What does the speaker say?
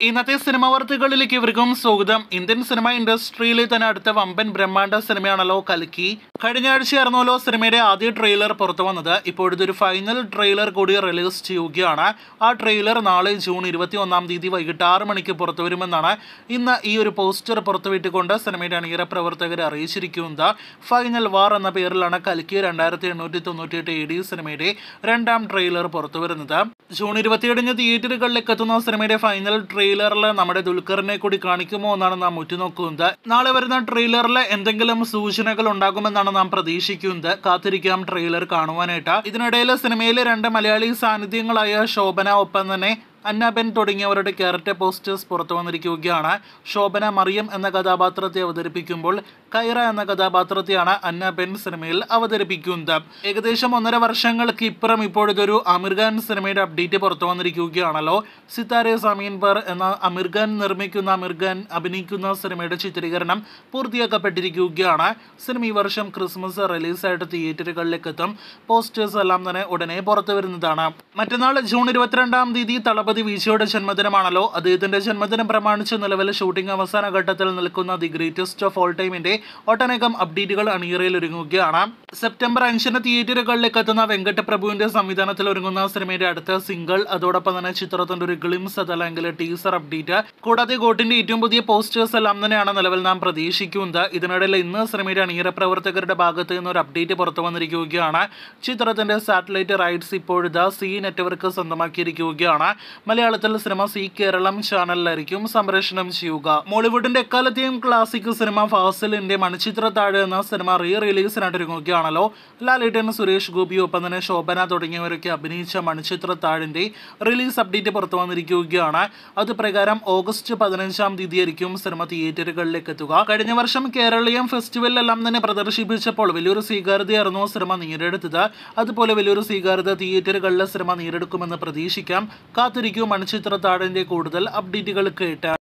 ഇന്നത്തെ സിനിമ വാർത്തകളിലേക്ക് ഇവർക്കും സ്വാഗതം ഇന്ത്യൻ സിനിമ ഇൻഡസ്ട്രിയിലെ തന്നെ അടുത്ത വമ്പൻ ബ്രഹ്മാണ്ഡ സിനിമയാണല്ലോ കൽക്കി കഴിഞ്ഞ ആഴ്ചയായിരുന്നല്ലോ സിനിമയുടെ ആദ്യ ട്രെയിലർ പുറത്തു വന്നത് ഇപ്പോഴത്തെ ഒരു ഫൈനൽ ട്രെയിലർ കൂടി റിലീസ് ചെയ്യുകയാണ് ആ ട്രെയിലർ നാളെ ജൂൺ ഇരുപത്തി ഒന്നാം തീയതി വൈകിട്ട് ആറ് മണിക്ക് പുറത്തു വരുമെന്നാണ് ഇന്ന് ഈ ഒരു പോസ്റ്റർ പുറത്തുവിട്ടുകൊണ്ട് സിനിമയുടെ അണിയറ പ്രവർത്തകർ അറിയിച്ചിരിക്കുന്നത് ഫൈനൽ വാർ എന്ന പേരിലാണ് കൽക്കി രണ്ടായിരത്തി എണ്ണൂറ്റി തൊണ്ണൂറ്റിയെട്ട് എ ഡി സിനിമയുടെ രണ്ടാം ട്രെയിലർ പുറത്തു വരുന്നത് ജൂൺ ഇരുപത്തിയേഴിന് തിയേറ്ററുകളിലേക്ക് എത്തുന്ന സിനിമയുടെ ഫൈനൽ ട്രെയിലറിൽ നമ്മുടെ ദുൽഖറിനെ കൂടി കാണിക്കുമോ എന്നാണ് നാം ഉറ്റുനോക്കുന്നത് നാളെ വരുന്ന ട്രെയിലറിൽ എന്തെങ്കിലും സൂചനകൾ ഉണ്ടാകുമെന്നാണ് നാം പ്രതീക്ഷിക്കുന്നത് കാത്തിരിക്കാം ട്രെയിലർ കാണുവാനായിട്ട് ഇതിനിടയിൽ സിനിമയിലെ രണ്ട് മലയാളി സാന്നിധ്യങ്ങളായ ശോഭന ഒപ്പം തന്നെ അന്നാബെൻ തുടങ്ങിയവരുടെ ക്യാരക്ടർ പോസ്റ്റേഴ്സ് പുറത്തു വന്നിരിക്കുകയാണ് ശോഭന മറിയം എന്ന കഥാപാത്രത്തെ അവതരിപ്പിക്കുമ്പോൾ കൈറ എന്ന കഥാപാത്രത്തെയാണ് അന്നാബെൻ സിനിമയിൽ അവതരിപ്പിക്കുന്നത് ഏകദേശം ഒന്നര വർഷങ്ങൾക്ക് ഇപ്പുറം ഇപ്പോഴതൊരു അമീർ ഖാൻ സിനിമയുടെ അപ്ഡേറ്റ് പുറത്തു വന്നിരിക്കുകയാണല്ലോ സിത്താരെ സമീൻ പർ എന്ന അമീർ ഖാൻ നിർമ്മിക്കുന്ന അമീർ ഖാൻ അഭിനയിക്കുന്ന സിനിമയുടെ ചിത്രീകരണം പൂർത്തിയാക്കപ്പെട്ടിരിക്കുകയാണ് സിനിമ ഈ വർഷം ക്രിസ്മസ് റിലീസായിട്ട് തിയേറ്ററുകളിലേക്ക് എത്തും പോസ്റ്റേഴ്സ് എല്ലാം തന്നെ ഉടനെ പുറത്തു വരുന്നതാണ് മറ്റന്നാൾ ജൂൺ ഇരുപത്തിരണ്ടാം തീയതി തളപതി വിജയുടെ ജന്മദിനമാണല്ലോ അദ്ദേഹത്തിന്റെ ജന്മദിനം പ്രമാണിച്ച് നിലവിൽ ഷൂട്ടിംഗ് അവസാന ഘട്ടത്തിൽ നിൽക്കുന്ന ദി ഗ്രേറ്റസ്റ്റ് ഓഫ് ഓൾ ടൈമിന്റെ ഒട്ടനേകം അപ്ഡേറ്റുകൾ അണിയറയിൽ ഒരുങ്ങുകയാണ് സെപ്റ്റംബർ അഞ്ചിന് തിയേറ്ററുകളിലേക്ക് എത്തുന്ന വെങ്കട്ട പ്രഭുവിന്റെ സംവിധാനത്തിൽ ഒരുങ്ങുന്ന സിനിമയുടെ അടുത്ത സിംഗിൾ അതോടൊപ്പം തന്നെ ചിത്രത്തിന്റെ ഒരു ഗ്ലിംസ് അതല്ലെങ്കിൽ ടീസർ അപ്ഡേറ്റ് കൂടാതെ ഗോട്ടിന്റെ ഏറ്റവും പുതിയ പോസ്റ്റേഴ്സ് എല്ലാം തന്നെയാണ് നിലവിൽ നാം പ്രതീക്ഷിക്കുന്നത് ഇതിനിടയിൽ ഇന്ന് സിനിമയുടെ അണിയറ പ്രവർത്തകരുടെ ഭാഗത്ത് നിന്ന് ഒരു അപ്ഡേറ്റ് പുറത്തു വന്നിരിക്കുകയാണ് ചിത്രത്തിന്റെ സാറ്റലൈറ്റ് റൈറ്റ്സ് ഇപ്പോഴത്തെ സി നെറ്റ്വർക്ക് സ്വന്തമാക്കിയിരിക്കുകയാണ് മലയാളത്തിൽ സിനിമ സി കേരളം ചാനലിലായിരിക്കും സംപ്രേഷണം ചെയ്യുക മോളിവുഡിന്റെ എക്കാലത്തെയും ക്ലാസിക് സിനിമ ഫാസിലിന്റെ മണിച്ചിത്ര താഴെ എന്ന സിനിമ റീ റിലീസിനായിട്ട് ഒരുങ്ങുകയാണല്ലോ ലാലേട്ടൻ സുരേഷ് ഗോപി ഒപ്പം തന്നെ ശോഭന തുടങ്ങിയവരൊക്കെ അഭിനയിച്ച മണിച്ചിത്ര താഴിന്റെ റിലീസ് അപ്ഡേറ്റ് പുറത്തു വന്നിരിക്കുകയാണ് അത് പ്രകാരം ഓഗസ്റ്റ് പതിനഞ്ചാം തീയതി ആയിരിക്കും സിനിമ തിയേറ്ററുകളിലേക്ക് എത്തുക കഴിഞ്ഞ വർഷം കേരളീയം ഫെസ്റ്റിവലിലെല്ലാം തന്നെ പ്രദർശിപ്പിച്ചപ്പോൾ വലിയൊരു സ്വീകാര്യതയായിരുന്നു സിനിമ നേടിയെടുത്തത് അതുപോലെ വലിയൊരു സ്വീകാര്യത തിയേറ്ററുകളിലെ സിനിമ നേടിയെടുക്കുമെന്ന് പ്രതീക്ഷിക്കാം കാത്തിരിക്കും മണിച്ചിത്ര താഴിന്റെ കൂടുതൽ അപ്ഡേറ്റുകൾ കേട്ട്